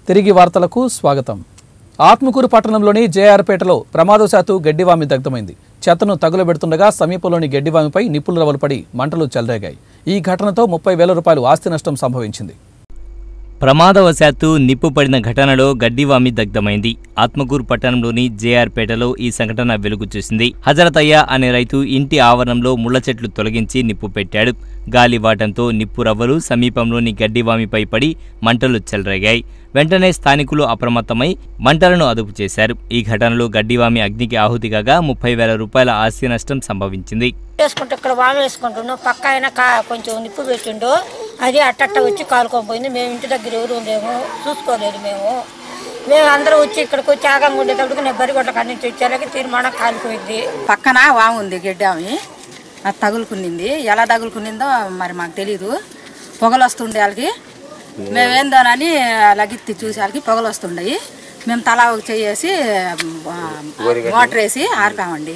తిరిగి వార్తలకు స్వాగతం ఆత్మకూరు పట్టణంలోని జేఆర్పేటలో ప్రమాదవశాత్తు గడ్డివామి దగ్ధమైంది చెత్తను తగులబెడుతుండగా సమీపంలోని గడ్డివామిపై నిప్పులు రవలుపడి మంటలు చెలరేగాయి ఈ ఘటనతో ముప్పై వేల రూపాయలు ఆస్తి నష్టం సంభవించింది ప్రమాదవశాత్తు నిప్పు పడిన ఘటనలో గడ్డివామి దగ్ధమైంది ఆత్మకూరు పట్టణంలోని జేఆర్పేటలో ఈ సంఘటన వెలుగు చూసింది హజరతయ్య అనే రైతు ఇంటి ఆవరణంలో ముళ్ల చెట్లు తొలగించి నిప్పు పెట్టాడు గాలివాటంతో నిప్పు రవ్వలు సమీపంలోని గడ్డివామిపై పడి మంటలు చెలరేగాయి వెంటనే స్థానికులు అప్రమత్తమై మంటలను అదుపు చేశారు ఈ ఘటనలో గడ్డివామి అగ్నికి ఆహుతి కాగా ముప్పై వేల రూపాయల ఆస్తి నష్టం సంభవించింది వేసుకుంటే ఇక్కడ వాము వేసుకుంటున్నాం పక్క ఆయన కా కొంచెం నిప్పు పెట్టిండు అది అట్టట్ట వచ్చి కాలుకొని పోయింది మేము ఇంటి దగ్గర ఎవరు లేము చూసుకోలేదు మేము మేము అందరం వచ్చి ఇక్కడికి వచ్చి ఆగంగా ఉండేటప్పటికి నేను బరిగొట్ల కాడి నుంచి వచ్చేలాగే తీర్మానం కాలిపోయింది పక్కన వాము ఉంది గడ్డి ఆమె అది తగులుకునింది ఎలా తగులుకునిందో మరి మాకు తెలీదు పొగలు వస్తుండే వాళ్ళకి మేమేందోనని లగిత్తి చూసి వాళ్ళకి పొగలు వస్తుండయి మేము తలా ఒక చేసి మోటర్ వేసి ఆర్పామండి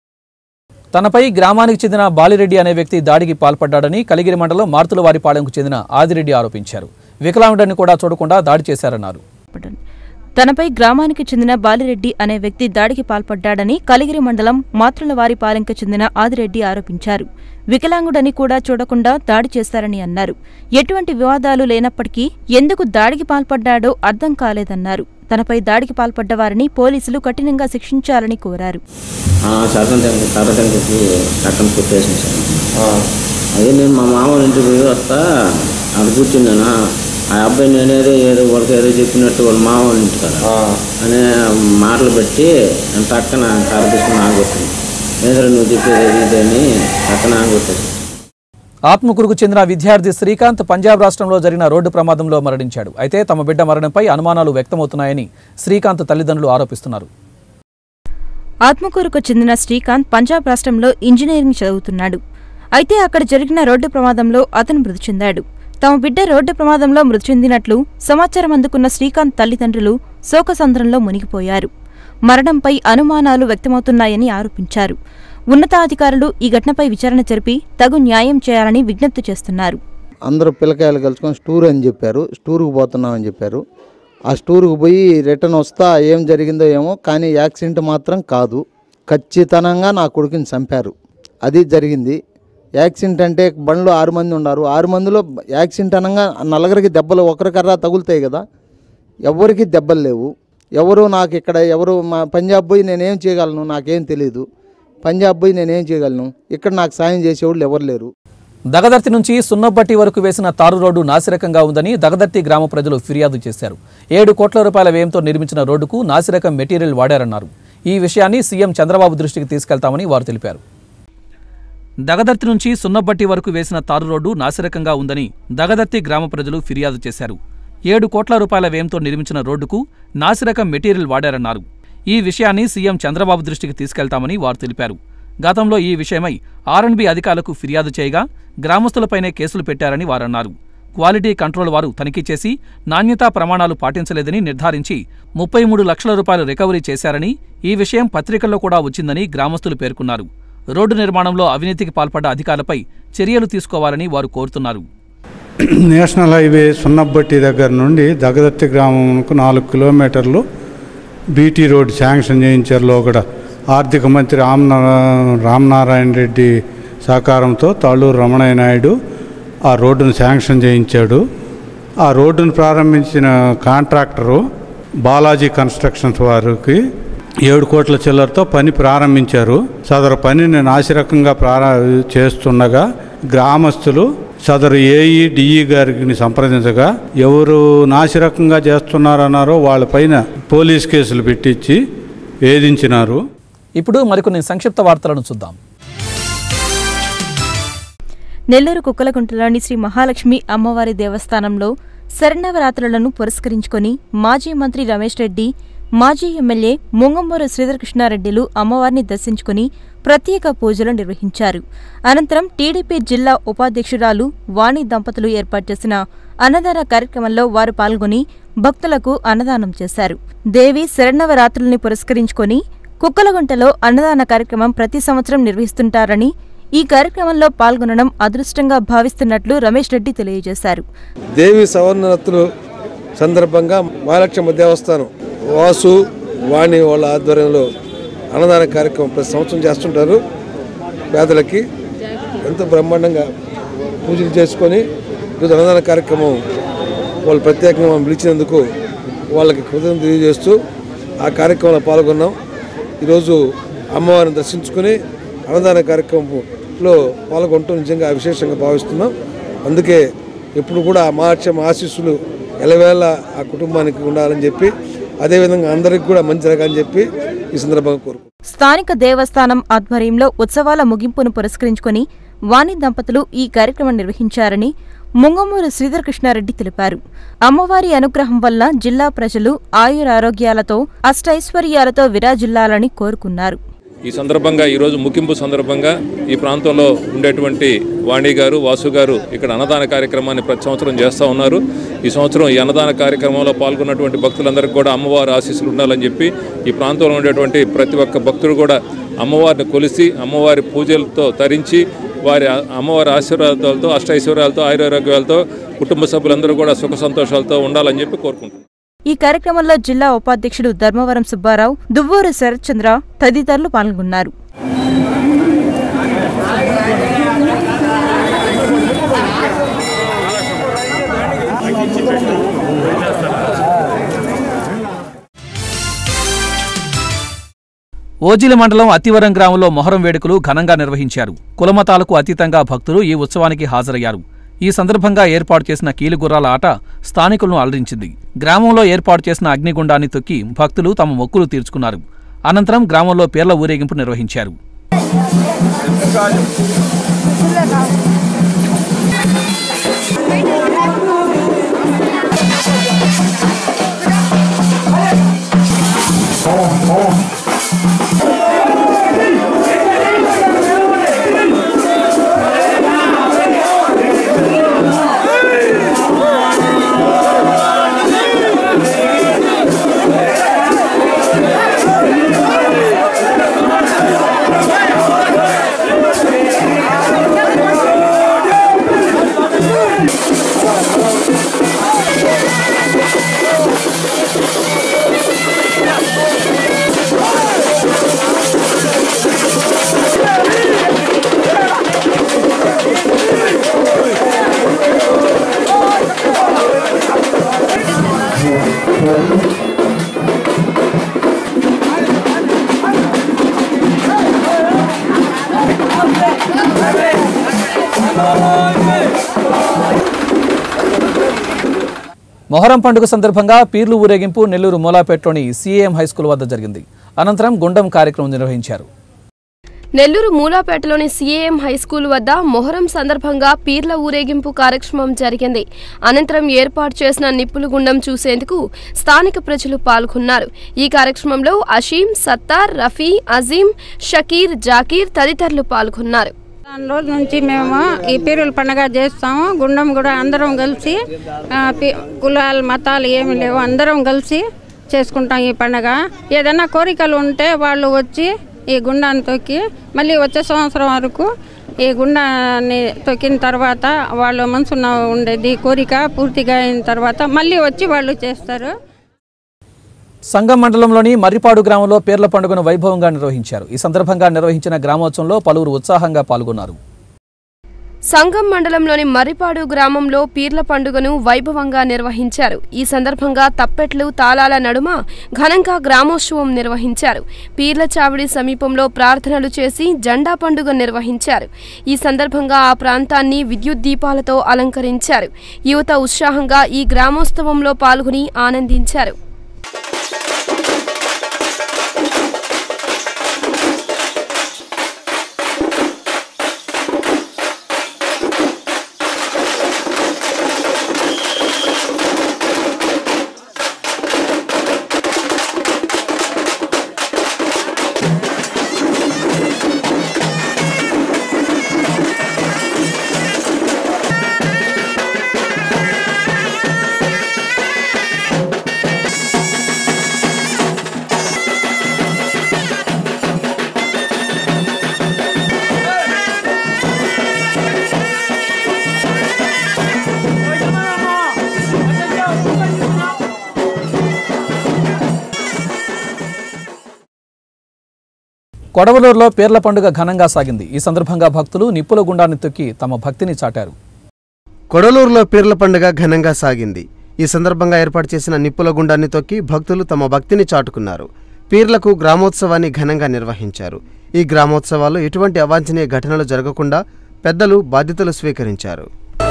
తనపై గ్రామానికి చెందిన బాలిరెడ్డి అనే వ్యక్తి దాడికి పాల్పడ్డాడని కలిగిరి మండలం మార్తులవారిపాలెంకు చెందిన ఆదిరెడ్డి ఆరోపించారు వికలాంగుడిని కూడా చూడకుండా దాడి చేశారన్నారు పాల్పడ్డాడు. తనపై గ్రామానికి చెందిన బాలిరెడ్డి అనే వ్యక్తి దాడికి పాల్పడ్డాడని కలిగిరి మండలం మాతృలవారి పాలెంకు చెందిన ఆదిరెడ్డి ఆరోపించారు వికలాంగుడని కూడా చూడకుండా దాడి చేశారని అన్నారు ఎటువంటి వివాదాలు లేనప్పటికీ ఎందుకు దాడికి పాల్పడ్డాడో అర్థం కాలేదన్నారు తనపై దాడికి పాల్పడ్డ వారిని పోలీసులు కఠినంగా శిక్షించాలని కోరారు చట్టం కర్రటంకి చట్టం కుట్టేసింది సార్ అదే నేను మా మామ ఇంటికి పోయి వస్తా అక్కడ కూర్చున్నానా ఆ అబ్బాయి నేనేదో ఏదో వాళ్ళకి ఏదో చెప్పినట్టు వాళ్ళ మామ వాళ్ళ ఇంటి కదా అనే మాటలు పెట్టి నేను టక్కన కర్ర తీసుకుని ఆగొట్టింది ఏదో నువ్వు చెప్పేది అది ఇది అని టక్కన ఆగొట్టేసి ఆత్మకూరుకు చెందిన విద్యార్థి శ్రీకాంత్ పంజాబ్ రాష్ట్రంలో జరిగిన రోడ్డు ప్రమాదంలో మరణించాడు అయితే తమ బిడ్డ మరణంపై అనుమానాలు వ్యక్తమవుతున్నాయని శ్రీకాంత్ తల్లిదండ్రులు ఆరోపిస్తున్నారు ఆత్మకూరుకు చెందిన శ్రీకాంత్ పంజాబ్ రాష్ట్రంలో ఇంజనీరింగ్ చదువుతున్నాడు అయితే అక్కడ జరిగిన రోడ్డు ప్రమాదంలో అతను మృతి చెందాడు తమ బిడ్డ రోడ్డు ప్రమాదంలో మృతి చెందినట్లు సమాచారం అందుకున్న శ్రీకాంత్ తల్లిదండ్రులు శోకసంద్రంలో మునిగిపోయారు మరణంపై అనుమానాలు వ్యక్తమవుతున్నాయని ఆరోపించారు ఉన్నతాధికారులు ఈ ఘటనపై విచారణ జరిపి తగు న్యాయం చేయాలని విజ్ఞప్తి చేస్తున్నారు అందరూ పిల్లకాయలు కలుసుకొని స్టూర్ అని చెప్పారు స్టూర్కి పోతున్నామని చెప్పారు ఆ స్టూర్కి పోయి రిటర్న్ వస్తా ఏం జరిగిందో ఏమో కానీ యాక్సిడెంట్ మాత్రం కాదు ఖచ్చితంగా నా కొడుకుని చంపారు అది జరిగింది యాక్సిడెంట్ అంటే బండ్లో ఆరు మంది ఉన్నారు ఆరు మందిలో యాక్సిడెంట్ అనగా నలుగురికి దెబ్బలు ఒకరికర్రా తగులుతాయి కదా ఎవరికి దెబ్బలు లేవు ఎవరు నాకు ఇక్కడ ఎవరు మా పంజాబ్ పోయి నేనేం చేయగలను నాకేం తెలియదు పంజాబ్ పోయి నేనేం చేయగలను ఇక్కడ నాకు సాయం చేసేవాళ్ళు ఎవరు లేరు దగదర్తి నుంచి సున్నబట్టి వరకు వేసిన తారు రోడ్డు నాసిరకంగా ఉందని దగదర్తి గ్రామ ప్రజలు ఫిర్యాదు చేశారు ఏడు కోట్ల రూపాయల వ్యయంతో నిర్మించిన రోడ్డుకు నాసిరకం మెటీరియల్ వాడారన్నారు ఈ విషయాన్ని సీఎం చంద్రబాబు దృష్టికి తీసుకెళ్తామని వారు తెలిపారు దగదర్తి నుంచి సున్నబట్టి వరకు వేసిన తారు రోడ్డు నాసిరకంగా ఉందని దగదర్తి గ్రామ ప్రజలు ఫిర్యాదు చేశారు ఏడు కోట్ల రూపాయల వ్యయంతో నిర్మించిన రోడ్డుకు నాసిరకం మెటీరియల్ వాడారన్నారు ఈ విషయాన్ని సీఎం చంద్రబాబు దృష్టికి తీసుకెళ్తామని వారు తెలిపారు గతంలో ఈ విషయమై ఆర్ఎండ్బి అధికారులకు ఫిర్యాదు చేయగా గ్రామస్తులపైనే కేసులు పెట్టారని వారన్నారు క్వాలిటీ కంట్రోల్ వారు తనిఖీ చేసి నాణ్యతా ప్రమాణాలు పాటించలేదని నిర్ధారించి ముప్పై మూడు లక్షల రూపాయలు రికవరీ చేశారని ఈ విషయం పత్రికల్లో కూడా వచ్చిందని గ్రామస్తులు పేర్కొన్నారు రోడ్డు నిర్మాణంలో అవినీతికి పాల్పడ్డ అధికారులపై చర్యలు తీసుకోవాలని వారు కోరుతున్నారు నేషనల్ హైవే సున్నబ్బట్టి దగ్గర నుండి దగదత్తి గ్రామంకు నాలుగు కిలోమీటర్లు బీటీ రోడ్ శాంక్షన్ చేయించారు లోగడ ఆర్థిక మంత్రి రామ్ రామనారాయణ రెడ్డి సహకారంతో తాళ్ళూరు రమణయ్య నాయుడు ఆ రోడ్డును శాంక్షన్ చేయించాడు ఆ రోడ్డును ప్రారంభించిన కాంట్రాక్టరు బాలాజీ కన్స్ట్రక్షన్స్ వారికి ఏడు కోట్ల చిల్లరతో పని ప్రారంభించారు సదరు పనిని నాసిరకంగా ప్రార చేస్తుండగా గ్రామస్తులు సదరు ఏఈ డిఈ గారిని సంప్రదించగా ఎవరు నాసిరకంగా చేస్తున్నారన్నారో వాళ్ళపైన పోలీస్ కేసులు పెట్టించి వేధించినారు ఇప్పుడు మరికొన్ని సంక్షిప్త వార్తలను చూద్దాం నెల్లూరు కుక్కలగుంటలోని శ్రీ మహాలక్ష్మి అమ్మవారి దేవస్థానంలో శరణవరాత్రులను పురస్కరించుకొని మాజీ మంత్రి రమేష్ రెడ్డి మాజీ ఎమ్మెల్యే ముంగంబూరు శ్రీధరకృష్ణారెడ్డిలు అమ్మవారిని దర్శించుకుని ప్రత్యేక పూజలు నిర్వహించారు అనంతరం టీడీపీ జిల్లా ఉపాధ్యక్షురాలు వాణి దంపతులు ఏర్పాటు చేసిన అన్నదాన కార్యక్రమంలో వారు పాల్గొని భక్తులకు అన్నదానం చేశారు దేవి శరణవరాత్రుల్ని పురస్కరించుకొని కుక్కలగుంటలో అన్నదాన కార్యక్రమం ప్రతి సంవత్సరం నిర్వహిస్తుంటారని ఈ కార్యక్రమంలో పాల్గొనడం అదృష్టంగా భావిస్తున్నట్లు రమేష్ రెడ్డి తెలియజేశారు దేవి సవర్ణరత్తులు సందర్భంగా మహాలక్ష్మ దేవస్థానం వాసు వాణి వాళ్ళ ఆధ్వర్యంలో అన్నదాన కార్యక్రమం ప్రతి సంవత్సరం చేస్తుంటారు పేదలకి ఎంతో బ్రహ్మాండంగా పూజలు చేసుకొని ఈరోజు అన్నదాన కార్యక్రమం వాళ్ళు ప్రత్యేకంగా మనం పిలిచినందుకు వాళ్ళకి కృతజ్ఞత తెలియజేస్తూ ఆ కార్యక్రమంలో పాల్గొన్నాం ఈరోజు అమ్మవారిని దర్శించుకొని అన్నదాన కార్యక్రమంలో పాల్గొనటం నిజంగా విశేషంగా భావిస్తున్నాం అందుకే ఎప్పుడు కూడా మహాక్షమ ఆశీస్సులు ఎలవేళ ఆ కుటుంబానికి ఉండాలని చెప్పి అదేవిధంగా అందరికి కూడా మంచి జరగాలని చెప్పి ఈ సందర్భంగా కోరుకుంటున్నాం స్థానిక దేవస్థానం ఆధ్వర్యంలో ఉత్సవాల ముగింపును పురస్కరించుకొని వాణి దంపతులు ఈ కార్యక్రమం నిర్వహించారని ముంగమూరు శ్రీధరకృష్ణారెడ్డి తెలిపారు అమ్మవారి అనుగ్రహం వల్ల జిల్లా ప్రజలు ఆయురారోగ్యాలతో అష్టైశ్వర్యాలతో విరాజిల్లాలని కోరుకున్నారు ఈ సందర్భంగా ఈరోజు ముగింపు సందర్భంగా ఈ ప్రాంతంలో ఉండేటువంటి వాణి గారు వాసు గారు ఇక్కడ అన్నదాన కార్యక్రమాన్ని ప్రతి సంవత్సరం చేస్తూ ఉన్నారు ఈ సంవత్సరం ఈ అన్నదాన కార్యక్రమంలో పాల్గొన్నటువంటి భక్తులందరికీ కూడా అమ్మవారి ఆశీస్సులు ఉండాలని చెప్పి ఈ ప్రాంతంలో ఉండేటువంటి ప్రతి ఒక్క భక్తుడు కూడా అమ్మవారిని కొలిసి అమ్మవారి పూజలతో తరించి వారి ఆ- అమ్మవారి ఆశీర్వాదాలతో అష్టైశ్వర్యాలతో ఆయురారోగ్యాలతో కుటుంబ సభ్యులందరూ కూడా సుఖ సంతోషాలతో ఉండాలని చెప్పి కోరుకుంటున్నాను ఈ కార్యక్రమంలో జిల్లా ఉపాధ్యక్షుడు ధర్మవరం సుబ్బారావు దువ్వూరు శరత్చంద్ర తదితరులు పాల్గొన్నారు ఓజిలి మండలం అతివరం గ్రామంలో మొహరం వేడుకలు ఘనంగా నిర్వహించారు కులమతాలకు అతీతంగా భక్తులు ఈ ఉత్సవానికి హాజరయ్యారు ఈ సందర్భంగా ఏర్పాటు చేసిన కీలుగుర్రాల ఆట స్థానికులను అలరించింది గ్రామంలో ఏర్పాటు చేసిన అగ్నిగుండాన్ని తొక్కి భక్తులు తమ మొక్కులు తీర్చుకున్నారు అనంతరం గ్రామంలో పీర్ల ఊరేగింపు నిర్వహించారు మొహరం పండుగ సందర్భంగా పీర్లు ఊరేగింపు నెల్లూరు మూలాపేటలోని సీఏఎం హైస్కూల్ వద్ద జరిగింది అనంతరం గుండం కార్యక్రమం నిర్వహించారు నెల్లూరు మూలాపేటలోని సీఏఎం హైస్కూల్ వద్ద మొహరం సందర్భంగా పీర్ల ఊరేగింపు కార్యక్రమం జరిగింది అనంతరం ఏర్పాటు చేసిన నిప్పులు గుండం చూసేందుకు స్థానిక ప్రజలు పాల్గొన్నారు ఈ కార్యక్రమంలో అషీం సత్తార్ రఫీ అజీం షకీర్ జాకీర్ తదితరులు పాల్గొన్నారు దాని రోజు నుంచి మేము ఈ పీరుల పండగ చేస్తాము గుండం కూడా అందరం కలిసి ఆ, పి- కులాలు మతాలు ఏమి లేవు అందరం కలిసి చేసుకుంటాం ఈ పండగ ఏదైనా కోరికలు ఉంటే వాళ్ళు వచ్చి ఈ గుండాన్ని తొక్కి మళ్ళీ వచ్చే సంవత్సరం వరకు ఈ గుండాన్ని తొక్కిన తర్వాత వాళ్ళ మనసున ఉండేది కోరిక పూర్తిగా అయిన తర్వాత మళ్ళీ వచ్చి వాళ్ళు చేస్తారు సంగం మండలంలోని మర్రిపాడు గ్రామంలో పీర్ల పండుగను వైభవంగా నిర్వహించారు ఈ సందర్భంగా నిర్వహించిన గ్రామోత్సవంలో పలువురు ఉత్సాహంగా పాల్గొన్నారు సంగం మండలంలోని మర్రిపాడు గ్రామంలో పీర్ల పండుగను వైభవంగా నిర్వహించారు ఈ సందర్భంగా తప్పెట్లు తాళాల నడుమ ఘనంగా గ్రామోత్సవం నిర్వహించారు పీర్ల చావిడి సమీపంలో ప్రార్థనలు చేసి జెండా పండుగ నిర్వహించారు ఈ సందర్భంగా ఆ ప్రాంతాన్ని విద్యుత్ దీపాలతో అలంకరించారు యువత ఉత్సాహంగా ఈ గ్రామోత్సవంలో పాల్గొని ఆనందించారు కొడవలూరులో పీర్ల పండుగ ఘనంగా సాగింది ఈ సందర్భంగా భక్తులు నిప్పుల గుండాన్ని తొక్కి తమ భక్తిని చాటారు కొడలూరులో పీర్ల పండుగ ఘనంగా సాగింది ఈ సందర్భంగా ఏర్పాటు చేసిన నిప్పుల గుండాన్ని తొక్కి భక్తులు తమ భక్తిని చాటుకున్నారు పీర్లకు గ్రామోత్సవాన్ని ఘనంగా నిర్వహించారు ఈ గ్రామోత్సవాల్లో ఎటువంటి అవాంఛనీయ ఘటనలు జరగకుండా పెద్దలు బాధ్యతలు స్వీకరించారు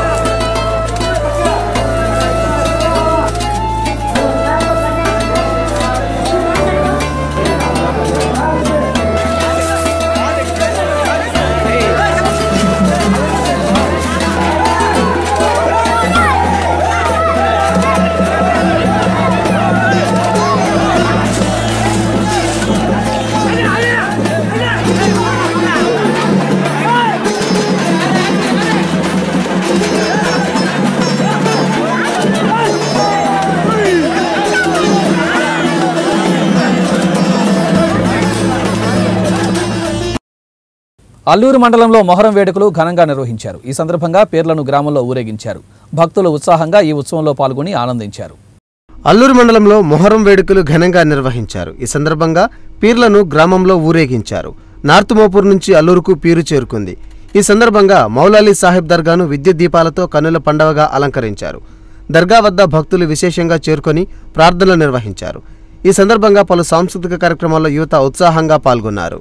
అల్లూరు మండలంలో మొహరం వేడుకలు ఘనంగా నిర్వహించారు ఈ సందర్భంగా పేర్లను గ్రామంలో ఊరేగించారు భక్తులు ఉత్సాహంగా ఈ ఉత్సవంలో పాల్గొని ఆనందించారు అల్లూరు మండలంలో మొహరం వేడుకలు ఘనంగా నిర్వహించారు ఈ సందర్భంగా పీర్లను గ్రామంలో ఊరేగించారు నార్త్ మోపూర్ నుంచి అల్లూరుకు పీరు చేరుకుంది ఈ సందర్భంగా మౌలాలి సాహెబ్ దర్గాను విద్యుత్ దీపాలతో కన్నుల పండవగా అలంకరించారు దర్గా వద్ద భక్తులు విశేషంగా చేరుకొని ప్రార్థనలు నిర్వహించారు ఈ సందర్భంగా పలు సాంస్కృతిక కార్యక్రమాల్లో యువత ఉత్సాహంగా పాల్గొన్నారు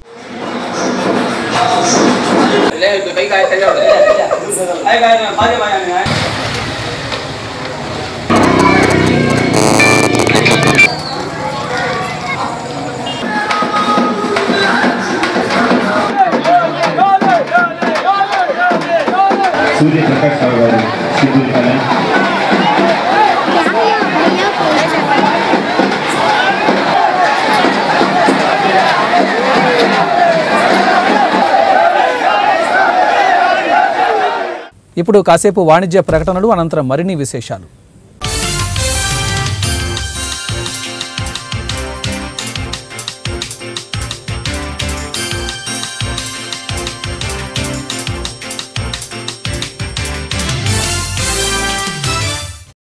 సూర్యప్రకాష్ రావు గారు సిద్ధులపల్లి ఇప్పుడు కాసేపు వాణిజ్య ప్రకటనలు అనంతరం మరిన్ని విశేషాలు